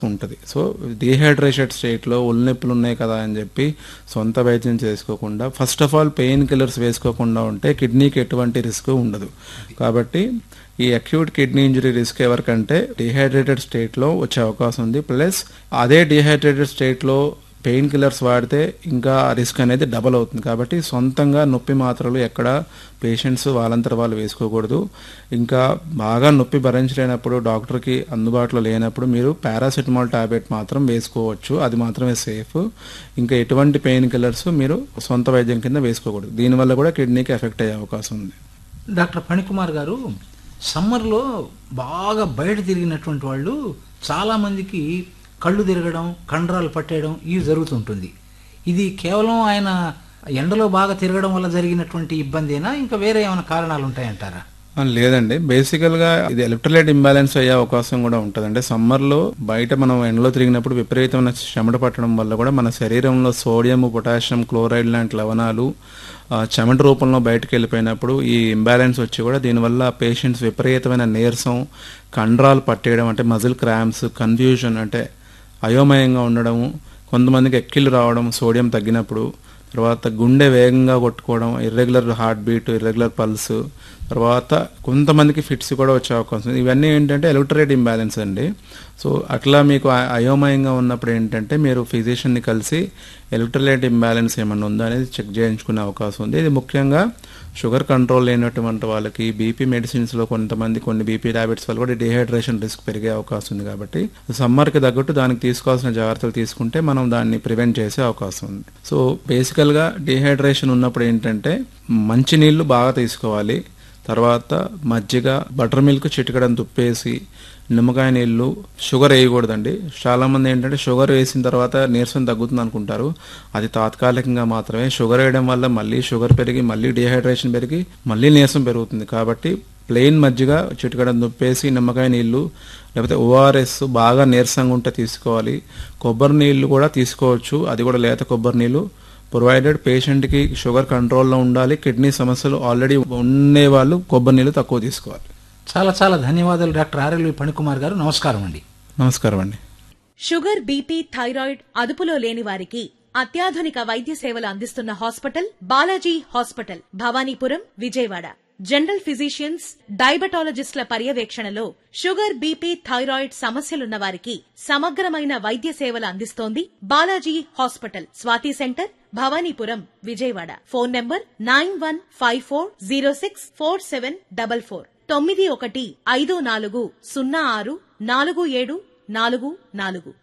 ఉంటుంది so dehydrated స్టేట్లో ఒళ్ళు నొప్పులు ఉన్నాయి కదా అని చెప్పి సొంత వైద్యం చేసుకోకుండా first of all painkillers వేసుకోకుండా ఉంటే కిడ్నీకి ఎటువంటి రిస్క్ ఉండదు కాబట్టి ఈ అక్యూట్ కిడ్నీ ఇంజరీ రిస్క్ ఎవరికంటే డిహైడ్రేటెడ్ స్టేట్లో వచ్చే అవకాశం ఉంది ప్లస్ అదే డిహైడ్రేటెడ్ స్టేట్లో పెయిన్ కిల్లర్స్ వాడితే ఇంకా రిస్క్ అనేది డబల్ అవుతుంది కాబట్టి సొంతంగా నొప్పి మాత్రలు ఎక్కడ పేషెంట్స్ వాళ్ళంతట వాళ్ళు వేసుకోకూడదు ఇంకా బాగా నొప్పి భరించలేనప్పుడు డాక్టర్కి అందుబాటులో లేనప్పుడు మీరు పారాసిటమాల్ టాబ్లెట్ మాత్రం వేసుకోవచ్చు అది మాత్రమే సేఫ్ ఇంకా ఎటువంటి పెయిన్ కిల్లర్స్ మీరు సొంత వైద్యం కింద వేసుకోకూడదు దీనివల్ల కూడా కిడ్నీకి ఎఫెక్ట్ అయ్యే అవకాశం ఉంది డాక్టర్ ఫణికుమార్ గారు సమ్మర్లో బాగా బయట తిరిగినటువంటి వాళ్ళు చాలామందికి కళ్ళు తిరగడం కండరాలు పట్టేయడం ఇవి జరుగుతుంటుంది ఇది కేవలం ఆయన ఎండలో బాగా తిరగడం వల్ల జరిగినటువంటి ఇబ్బందేనా ఇంకా వేరే ఏమైనా కారణాలు ఉంటాయంటారా ఆ, లేదండి బేసికల్గా ఇది ఎలక్ట్రోలైట్ ఇంబ్యాలెన్స్ అయ్యే అవకాశం కూడా ఉంటుంది అంటే సమ్మర్లో బయట మనం ఎండలో తిరిగినప్పుడు విపరీతమైన చెమట పట్టడం వల్ల కూడా మన శరీరంలో సోడియం పొటాషియం క్లోరైడ్ లాంటి లవణాలు ఆ, చెమట రూపంలో బయటకు వెళ్ళిపోయినప్పుడు ఈ ఇంబ్యాలెన్స్ వచ్చి కూడా దీనివల్ల పేషెంట్స్ విపరీతమైన నీరసం కండరాలు పట్టేయడం అంటే మజిల్ క్రాంప్స్ కన్ఫ్యూజన్ అంటే అయోమయంగా ఉండడము కొంతమందికి ఎక్కిళ్ళు రావడం సోడియం తగ్గినప్పుడు తర్వాత గుండె వేగంగా కొట్టుకోవడం irregular heartbeat irregular pulse తర్వాత కొంతమందికి ఫిట్స్ కూడా వచ్చే అవకాశం ఉంది ఇవన్నీ ఏంటంటే ఎలక్ట్రేట్ ఇంబ్యాలెన్స్ అండి సో అట్లా మీకు అ- అయోమయంగా ఉన్నప్పుడు ఏంటంటే మీరు ఫిజిషియన్ని కలిసి ఎలక్ట్రోలైట్ ఇంబ్యాలెన్స్ ఏమన్నా ఉందా అనేది చెక్ చేయించుకునే అవకాశం ఉంది ఇది ముఖ్యంగా షుగర్ కంట్రోల్ లేనటువంటి వాళ్ళకి బీపీ మెడిసిన్స్లో కొంతమంది కొన్ని బీపీ టాబ్లెట్స్ వల్ల కూడా డిహైడ్రేషన్ రిస్క్ పెరిగే అవకాశం ఉంది కాబట్టి సమ్మర్కి తగ్గట్టు దానికి తీసుకోవాల్సిన జాగ్రత్తలు తీసుకుంటే మనం దాన్ని ప్రివెంట్ చేసే అవకాశం ఉంది సో బేసికల్గా డిహైడ్రేషన్ ఉన్నప్పుడు ఏంటంటే మంచి నీళ్లు బాగా తీసుకోవాలి తర్వాత మజ్జిగ బటర్ మిల్క్ చిటికడం తుప్పేసి నిమ్మకాయ నీళ్ళు షుగర్ వేయకూడదండి చాలా మంది ఏంటంటే షుగర్ వేసిన తర్వాత నీరసం తగ్గుతుంది అనుకుంటారు అది తాత్కాలికంగా మాత్రమే షుగర్ వేయడం వల్ల మళ్ళీ షుగర్ పెరిగి మళ్ళీ డిహైడ్రేషన్ పెరిగి మళ్ళీ నీరసం పెరుగుతుంది కాబట్టి ప్లెయిన్ మజ్జిగ చిటికడం దుప్పేసి నిమ్మకాయ నీళ్ళు లేకపోతే ఓఆర్ఎస్ బాగా నీరసంగా ఉంటే తీసుకోవాలి కొబ్బరి నీళ్ళు కూడా తీసుకోవచ్చు అది కూడా లేత కొబ్బరి నీళ్ళు ప్రొవైడెడ్ పేషెంట్కి షుగర్ కంట్రోల్లో ఉండాలి కిడ్నీ సమస్యలు ఆల్రెడీ ఉండే వాళ్ళు కొబ్బరి నీళ్ళు తక్కువ తీసుకోవాలి చాలా చాలా ధన్యవాదాలు డాక్టర్ ఆర్ఎల్వి ఫణికుమార్ గారు నమస్కారం అండి నమస్కారం అండి షుగర్ బీపీ థైరాయిడ్ అదుపులో లేని వారికి అత్యాధునిక వైద్య సేవలు అందిస్తున్న hospital Balaji hospital Bhavanipuram Vijayawada general physicians డయాబెటాలజిస్టుల పర్యవేక్షణలో షుగర్ బీపీ థైరాయిడ్ సమస్యలున్న వారికి సమగ్రమైన వైద్య సేవలు అందిస్తోంది Balaji hospital Swathi centre Bhavanipuram Vijayawada phone number nine one five four zero six four seven double four తొమ్మిది ఒకటి ఐదు నాలుగు సున్నా ఆరు నాలుగు ఏడు నాలుగు నాలుగు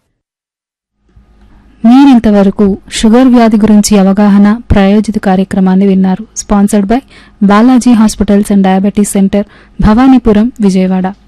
మీరింతవరకు షుగర్ వ్యాధి గురించి అవగాహన ప్రాయోజిత కార్యక్రమాన్ని విన్నారు sponsored by Balaji hospitals and diabetes centre Bhavanipuram Vijayawada